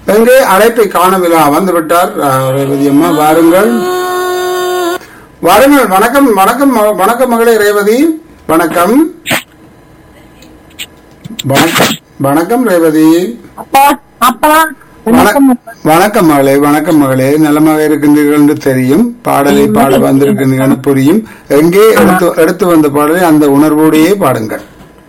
எங்கே அழைப்பை காணவில்லை வந்து விட்டார் அஹ், ரேவதி அம்மா வாருங்கள் வாருங்கள் வணக்கம் வணக்கம் ம- வணக்கம் மகளே ரேவதி வணக்கம் வணக்கம் வணக்கம் ரேவதி அப்பா அப்பா வணக்கம் வணக்கம் மகளே வணக்கம் மகளே நலமாக இருக்கின்றீர்கள் என்று தெரியும் பாடலை பாட வந்திருக்கின்றீர்கள் புரியும் எங்கே எடுத்து எடுத்து வந்த பாடலை அந்த உணர்வோடையே பாடுங்கள்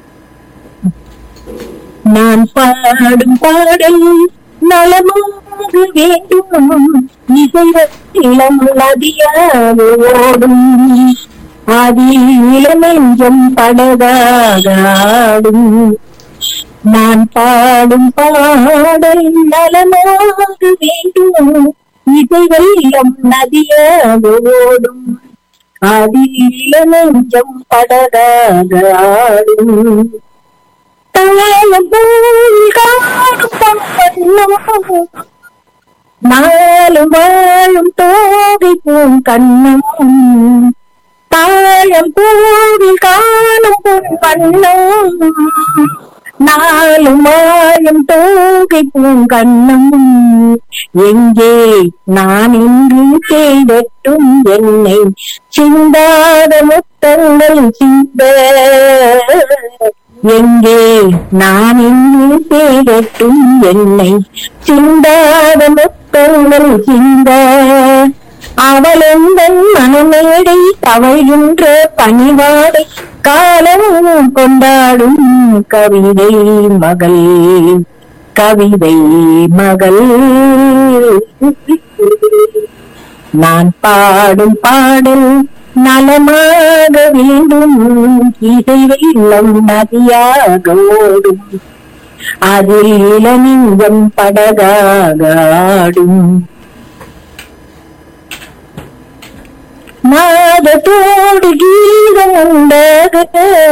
நான் பாடும் பாடல் நலமாக வேண்டும் இசைவர் இளம் நதியாக ஓடும் அதில் இளமெஞ்சம் படகாடும் நான் பாடும் பாடல் நலமாக வேண்டும் இசை வெள்ளம் நதியாக ஓடும் அதில் இளமெஞ்சம் படகாடும் தாழம் போல் காணும் பொன்வண்ணம். நாளும் வாழும் தோகை பூம் கண்ணம் தாழம் பூவில் காணும் பொன் வண்ணம் நாளும் வாழும் தோகை பூம் கண்ணம் எங்கே நான் இன்று தேடட்டும் என்னை சிந்தாத முத்தங்கள் சிந்த எங்கே நான் இன்று தேடட்டும் என்னை சிந்தாத முத்தங்கள் சிந்த அவளெந்தன் மனமேடை தவழ்கின்ற பணிவாடை காலம் கொண்டாடும் கவிதை மகள் கவிதை மகள் நான் பாடும் பாடல் நலமாக வேண்டும் இசை வெள்ளம் நதியாக ஓடும் அதில் இளநெஞ்சம் படகாடும் நாதத்தோடு கீதம் உண்டாக